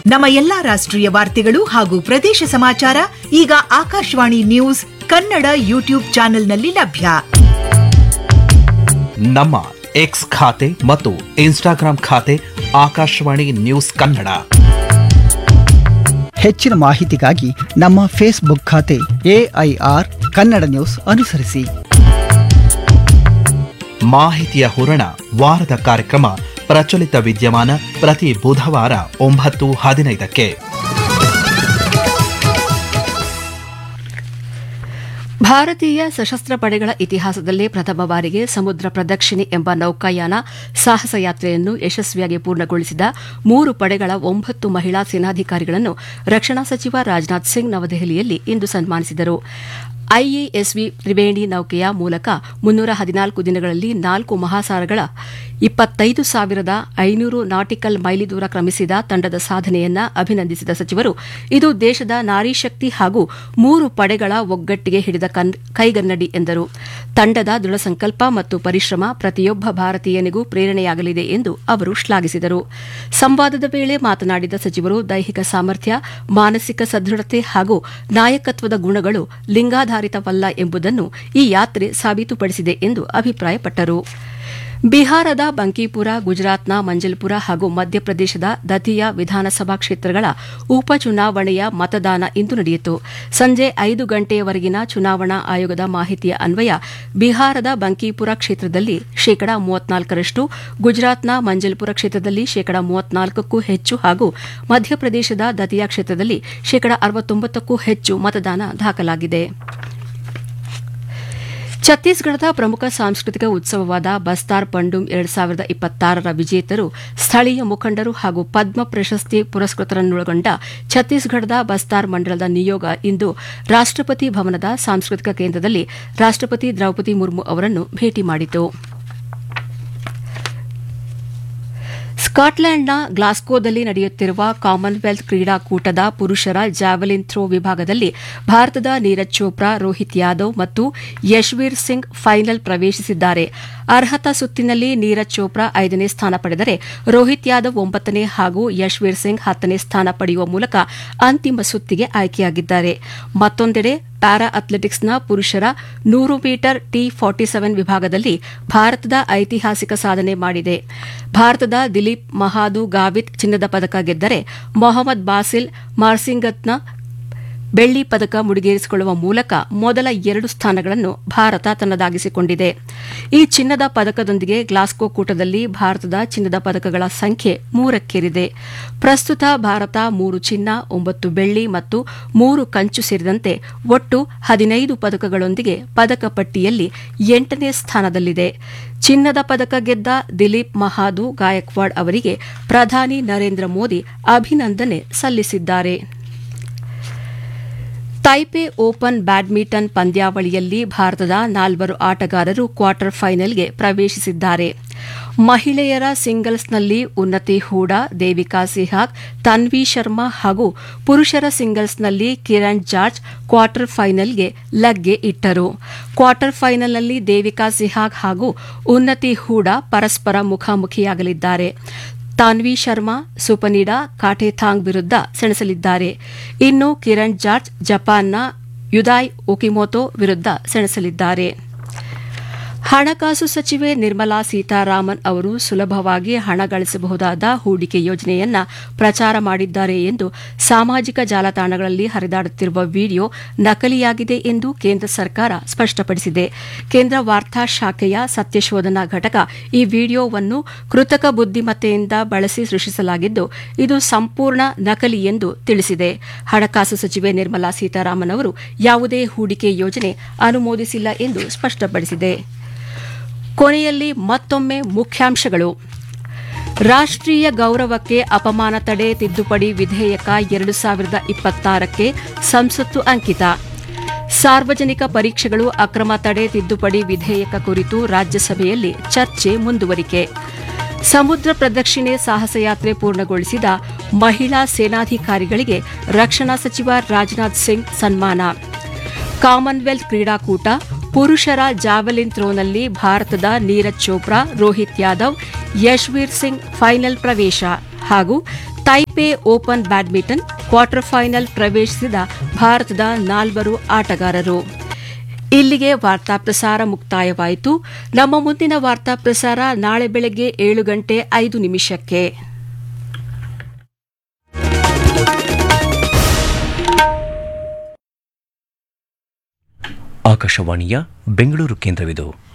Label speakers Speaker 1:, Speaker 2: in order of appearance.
Speaker 1: ನಮ್ಮ ಎಲ್ಲಾ ರಾಷ್ಟ್ರೀಯ ವಾರ್ತೆಗಳು ಹಾಗೂ ಪ್ರದೇಶ ಸಮಾಚಾರ ಈಗ ಆಕಾಶವಾಣಿ ನ್ಯೂಸ್ ಕನ್ನಡ ಯೂಟ್ಯೂಬ್ ಚಾನೆಲ್ನಲ್ಲಿ ಲಭ್ಯ
Speaker 2: ನಮ್ಮ ಎಕ್ಸ್ ಖಾತೆ ಮತ್ತು ಇನ್ಸ್ಟಾಗ್ರಾಂ ಖಾತೆ ಆಕಾಶವಾಣಿ ನ್ಯೂಸ್ ಕನ್ನಡ
Speaker 3: ಹೆಚ್ಚಿನ ಮಾಹಿತಿಗಾಗಿ ನಮ್ಮ ಫೇಸ್ಬುಕ್ ಖಾತೆ ಎಐಆರ್ ಕನ್ನಡ ನ್ಯೂಸ್ ಅನುಸರಿಸಿ
Speaker 2: ಮಾಹಿತಿಯ ಹೂರಣ ವಾರದ ಕಾರ್ಯಕ್ರಮ ಪ್ರಚಲಿತ ವಿದ್ಯಮಾನ ಪ್ರತಿ ಬುಧವಾರ ಒಂಬತ್ತು ಹದಿನೈದಕ್ಕೆ
Speaker 4: ಭಾರತೀಯ ಸಶಸ್ತ್ರ ಪಡೆಗಳ ಇತಿಹಾಸದಲ್ಲೇ ಪ್ರಥಮ ಬಾರಿಗೆ ಸಮುದ್ರ ಪ್ರದಕ್ಷಿಣೆ ಎಂಬ ನೌಕಾಯಾನ ಸಾಹಸ ಯಾತ್ರೆಯನ್ನು ಯಶಸ್ವಿಯಾಗಿ ಪೂರ್ಣಗೊಳಿಸಿದ ಮೂರು ಪಡೆಗಳ ಒಂಬತ್ತು ಮಹಿಳಾ ಸೇನಾಧಿಕಾರಿಗಳನ್ನು ರಕ್ಷಣಾ ಸಚಿವ ರಾಜನಾಥ್ ಸಿಂಗ್ ನವದೆಹಲಿಯಲ್ಲಿ ಇಂದು ಸನ್ಮಾನಿಸಿದರು ಐಎಎಸ್ವಿ ತ್ರಿವೇಣಿ ನೌಕೆಯ ಮೂಲಕ ಮುನ್ನೂರ ಹದಿನಾಲ್ಕು ದಿನಗಳಲ್ಲಿ ನಾಲ್ಕು ಮಹಾಸಾಗರಗಳ ಇಪ್ಪತ್ತೈದು ಸಾವಿರದ ಐನೂರು ನಾಟಿಕಲ್ ಮೈಲಿ ದೂರ ಕ್ರಮಿಸಿದ ತಂಡದ ಸಾಧನೆಯನ್ನ ಅಭಿನಂದಿಸಿದ ಸಚಿವರು ಇದು ದೇಶದ ನಾರಿ ಶಕ್ತಿ ಹಾಗೂ ಮೂರು ಪಡೆಗಳ ಒಗ್ಗಟ್ಟಿಗೆ ಹಿಡಿದ ಕನ್- ಕೈಗನ್ನಡಿ ಎಂದರು ತಂಡದ ದೃಢ ಸಂಕಲ್ಪ ಮತ್ತು ಪರಿಶ್ರಮ ಪ್ರತಿಯೊಬ್ಬ ಭಾರತೀಯನಿಗೂ ಪ್ರೇರಣೆಯಾಗಲಿದೆ ಎಂದು ಅವರು ಶ್ಲಾಘಿಸಿದರು ಸಂವಾದದ ವೇಳೆ ಮಾತನಾಡಿದ ಸಚಿವರು ದೈಹಿಕ ಸಾಮರ್ಥ್ಯ ಮಾನಸಿಕ ಸದೃಢತೆ ಹಾಗೂ ನಾಯಕತ್ವದ ಗುಣಗಳು ಲಿಂಗಾಧಾರಿತವಲ್ಲ ಎಂಬುದನ್ನು ಈ ಯಾತ್ರೆ ಸಾಬೀತುಪಡಿಸಿದೆ ಎಂದು ಅಭಿಪ್ರಾಯಪಟ್ಟರು ಬಿಹಾರದ ಬಂಕೀಪುರ ಗುಜರಾತ್ನ ಮಂಜಲ್ಪುರ ಹಾಗೂ ಮಧ್ಯಪ್ರದೇಶದ ದತಿಯಾ ವಿಧಾನಸಭಾ ಕ್ಷೇತ್ರಗಳ ಉಪಚುನಾವಣೆಯ ಮತದಾನ ಇಂದು ನಡೆಯಿತು ಸಂಜೆ ಐದು ಗಂಟೆಯವರೆಗಿನ ಚುನಾವಣಾ ಆಯೋಗದ ಮಾಹಿತಿಯ ಅನ್ವಯ ಬಿಹಾರದ ಬಂಕೀಪುರ ಕ್ಷೇತ್ರದಲ್ಲಿ ಶೇಕಡಾ ಮೂವತ್ನಾಲ್ಕರಷ್ಟು ಗುಜರಾತ್ನ ಮಂಜಲ್ಪುರ ಕ್ಷೇತ್ರದಲ್ಲಿ ಶೇಕಡಾ ಮೂವತ್ನಾಲ್ಕಕ್ಕೂ ಹೆಚ್ಚು ಹಾಗೂ ಮಧ್ಯಪ್ರದೇಶದ ದತಿಯಾ ಕ್ಷೇತ್ರದಲ್ಲಿ ಶೇಕಡಾ ಅರವತ್ತೊಂಬತ್ತಕ್ಕೂ ಹೆಚ್ಚು ಮತದಾನ ದಾಖಲಾಗಿದೆ ಛತ್ತೀಸ್ಗಢದ ಪ್ರಮುಖ ಸಾಂಸ್ಕೃತಿಕ ಉತ್ಸವವಾದ ಬಸ್ತಾರ್ ಪಂಡುಮ್ ಎರಡ್ ಸಾವಿರದ ಇಪ್ಪತ್ತಾರರ ವಿಜೇತರು ಸ್ಥಳೀಯ ಮುಖಂಡರು ಹಾಗೂ ಪದ್ಮ ಪ್ರಶಸ್ತಿ ಪುರಸ್ಕೃತರನ್ನೊಳಗೊಂಡ ಛತ್ತೀಸ್ಗಢದ ಬಸ್ತಾರ್ ಮಂಡಲದ ನಿಯೋಗ ಇಂದು ರಾಷ್ಟಪತಿ ಭವನದ ಸಾಂಸ್ಕೃತಿಕ ಕೇಂದ್ರದಲ್ಲಿ ರಾಷ್ಟಪತಿ ದ್ರೌಪದಿ ಮುರ್ಮು ಅವರನ್ನು ಭೇಟಿ ಮಾಡಿತು ಸ್ಕಾಟ್ಲೆಂಡ್ನ ಗ್ಲಾಸ್ಕೋದಲ್ಲಿ ನಡೆಯುತ್ತಿರುವ ಕಾಮನ್ವೆಲ್ತ್ ಕ್ರೀಡಾಕೂಟದ ಪುರುಷರ ಜಾವೆಲಿನ್ ಥ್ರೋ ವಿಭಾಗದಲ್ಲಿ ಭಾರತದ ನೀರಜ್ ಚೋಪ್ರಾ ರೋಹಿತ್ ಯಾದವ್ ಮತ್ತು ಯಶ್ವೀರ್ ಸಿಂಗ್ ಫೈನಲ್ ಪ್ರವೇಶಿಸಿದ್ದಾರೆ ಅರ್ಹತಾ ಸುತ್ತಿನಲ್ಲಿ ನೀರಜ್ ಚೋಪ್ರಾ ಐದನೇ ಸ್ಥಾನ ಪಡೆದರೆ ರೋಹಿತ್ ಯಾದವ್ ಒಂಬತ್ತನೇ ಹಾಗೂ ಯಶ್ವೀರ್ ಸಿಂಗ್ ಹತ್ತನೇ ಸ್ಥಾನ ಪಡೆಯುವ ಮೂಲಕ ಅಂತಿಮ ಸುತ್ತಿಗೆ ಆಯ್ಕೆಯಾಗಿದ್ದಾರೆ ಮತ್ತೊಂದೆಡೆ ಪ್ಯಾರಾ ಅಥ್ಲೆಟಿಕ್ಸ್ನ ಪುರುಷರ ನೂರು ಮೀಟರ್ ಟಿ ಫಾರ್ಟಿ ಸೆವೆನ್ ವಿಭಾಗದಲ್ಲಿ ಭಾರತದ ಐತಿಹಾಸಿಕ ಸಾಧನೆ ಮಾಡಿದೆ ಭಾರತದ ದಿಲೀಪ್ ಮಹಾದು ಗಾವಿತ್ ಚಿನ್ನದ ಪದಕ ಗೆದ್ದರೆ ಮೊಹಮ್ಮದ್ ಬಾಸಿಲ್ ಮಾರ್ಸಿಂಗತ್ನ ಬೆಳ್ಳಿ ಪದಕ ಮುಡಿಗೇರಿಸಿಕೊಳ್ಳುವ ಮೂಲಕ ಮೊದಲ ಎರಡು ಸ್ಥಾನಗಳನ್ನು ಭಾರತ ತನ್ನದಾಗಿಸಿಕೊಂಡಿದೆ ಈ ಚಿನ್ನದ ಪದಕದೊಂದಿಗೆ ಗ್ಲಾಸ್ಕೋ ಕೂಟದಲ್ಲಿ ಭಾರತದ ಚಿನ್ನದ ಪದಕಗಳ ಸಂಖ್ಯೆ ಮೂರಕ್ಕೇರಿದೆ ಪ್ರಸ್ತುತ ಭಾರತ ಮೂರು ಚಿನ್ನ ಒಂಬತ್ತು ಬೆಳ್ಳಿ ಮತ್ತು ಮೂರು ಕಂಚು ಸೇರಿದಂತೆ ಒಟ್ಟು ಹದಿನೈದು ಪದಕಗಳೊಂದಿಗೆ ಪದಕ ಪಟ್ಟಿಯಲ್ಲಿ ಎಂಟನೇ ಸ್ಥಾನದಲ್ಲಿದೆ ಚಿನ್ನದ ಪದಕ ಗೆದ್ದ ದಿಲೀಪ್ ಮಹಾದು ಗಾಯಕ್ವಾಡ್ ಅವರಿಗೆ ಪ್ರಧಾನಿ ನರೇಂದ್ರ ಮೋದಿ ಅಭಿನಂದನೆ ಸಲ್ಲಿಸಿದ್ದಾರೆ ತೈಪೆ ಓಪನ್ ಬ್ಯಾಡ್ಮಿಂಟನ್ ಪಂದ್ಯಾವಳಿಯಲ್ಲಿ ಭಾರತದ ನಾಲ್ವರು ಆಟಗಾರರು ಕ್ವಾರ್ಟರ್ ಫೈನಲ್ಗೆ ಪ್ರವೇಶಿಸಿದ್ದಾರೆ ಮಹಿಳೆಯರ ಸಿಂಗಲ್ಸ್ನಲ್ಲಿ ಉನ್ನತಿ ಹೂಡಾ ದೇವಿಕಾ ಸಿಹಾಗ್ ತನ್ವಿ ಶರ್ಮಾ ಹಾಗೂ ಪುರುಷರ ಸಿಂಗಲ್ಸ್ನಲ್ಲಿ ಕಿರಣ್ ಜಾರ್ಜ್ ಕ್ವಾರ್ಟರ್ ಫೈನಲ್ಗೆ ಲಗ್ಗೆ ಇಟ್ಟರು ಕ್ವಾರ್ಟರ್ ಫೈನಲ್ನಲ್ಲಿ ದೇವಿಕಾ ಸಿಹಾಗ್ ಹಾಗೂ ಉನ್ನತಿ ಹೂಡಾ ಪರಸ್ಪರ ಮುಖಾಮುಖಿಯಾಗಲಿದ್ದಾರೆ ತಾನ್ವಿ ಶರ್ಮಾ ಸುಪನಿಡಾ ಕಾಟೆಥಾಂಗ್ ವಿರುದ್ಧ ಸೆಣಸಲಿದ್ದಾರೆ ಇನ್ನು ಕಿರಣ್ ಜಾರ್ಜ್ ಜಪಾನ್ನ ಯುದಾಯ್ ಒಕಿಮೋಟೋ ವಿರುದ್ಧ ಸೆಣಸಲಿದ್ದಾರೆ ಹಣಕಾಸು ಸಚಿವೆ ನಿರ್ಮಲಾ ಸೀತಾರಾಮನ್ ಅವರು ಸುಲಭವಾಗಿ ಹಣ ಗಳಿಸಬಹುದಾದ ಹೂಡಿಕೆ ಯೋಜನೆಯನ್ನ ಪ್ರಚಾರ ಮಾಡಿದ್ದಾರೆ ಎಂದು ಸಾಮಾಜಿಕ ಜಾಲತಾಣಗಳಲ್ಲಿ ಹರಿದಾಡುತ್ತಿರುವ ವಿಡಿಯೋ ನಕಲಿಯಾಗಿದೆ ಎಂದು ಕೇಂದ್ರ ಸರ್ಕಾರ ಸ್ಪಷ್ಟಪಡಿಸಿದೆ ಕೇಂದ್ರ ವಾರ್ತಾ ಶಾಖೆಯ ಸತ್ಯಶೋಧನಾ ಘಟಕ ಈ ವಿಡಿಯೋವನ್ನು ಕೃತಕ ಬುದ್ದಿಮತ್ತೆಯಿಂದ ಬಳಸಿ ಸೃಷ್ಟಿಸಲಾಗಿದ್ದು ಇದು ಸಂಪೂರ್ಣ ನಕಲಿ ಎಂದು ತಿಳಿಸಿದೆ ಹಣಕಾಸು ಸಚಿವೆ ನಿರ್ಮಲಾ ಸೀತಾರಾಮನ್ ಅವರು ಯಾವುದೇ ಹೂಡಿಕೆ ಯೋಜನೆ ಅನುಮೋದಿಸಿಲ್ಲ ಎಂದು ಸ್ಪಷ್ಟಪಡಿಸಿದೆ ಕೊನೆಯಲ್ಲಿ ಮತ್ತೊಮ್ಮೆ ಮುಖ್ಯಾಂಶಗಳು ರಾಷ್ಟ್ರೀಯ ಗೌರವಕ್ಕೆ ಅಪಮಾನ ತಡೆ ತಿದ್ದುಪಡಿ ವಿಧೇಯಕ ಎರಡು ಸಾವಿರದ ಇಪ್ಪತ್ತಾರಕ್ಕೆ ಸಂಸತ್ತು ಅಂಕಿತ ಸಾರ್ವಜನಿಕ ಪರೀಕ್ಷೆಗಳು ಅಕ್ರಮ ತಡೆ ತಿದ್ದುಪಡಿ ವಿಧೇಯಕ ಕುರಿತು ರಾಜ್ಯಸಭೆಯಲ್ಲಿ ಚರ್ಚೆ ಮುಂದುವರಿಕೆ ಸಮುದ್ರ ಪ್ರದಕ್ಷಿಣೆ ಸಾಹಸಯಾತ್ರೆ ಪೂರ್ಣಗೊಳಿಸಿದ ಮಹಿಳಾ ಸೇನಾಧಿಕಾರಿಗಳಿಗೆ ರಕ್ಷಣಾ ಸಚಿವ ರಾಜನಾಥ್ ಸಿಂಗ್ ಸನ್ಮಾನ ಕಾಮನ್ವೆಲ್ತ್ ಕ್ರೀಡಾಕೂಟ ಪುರುಷರ ಜಾವೆಲಿನ್ ಥ್ರೋನಲ್ಲಿ ಭಾರತದ ನೀರಜ್ ಚೋಪ್ರಾ ರೋಹಿತ್ ಯಾದವ್ ಯಶ್ವೀರ್ ಸಿಂಗ್ ಫೈನಲ್ ಪ್ರವೇಶ ಹಾಗೂ Taipei open badminton quarter final ಪ್ರವೇಶಿಸಿದ ಭಾರತದ ನಾಲ್ವರು ಆಟಗಾರರು ಇಲ್ಲಿಗೆ ವಾರ್ತಾ ಪ್ರಸಾರ ಮುಕ್ತಾಯವಾಯಿತು ನಮ್ಮ ಮುಂದಿನ ವಾರ್ತಾ ಪ್ರಸಾರ ನಾಳೆ ಬೆಳಗ್ಗೆ ಏಳು ಗಂಟೆ ಐದು ನಿಮಿಷಕ್ಕೆ
Speaker 5: ಆಕಾಶವಾಣಿಯ ಬೆಂಗಳೂರು ಕೇಂದ್ರವಿದು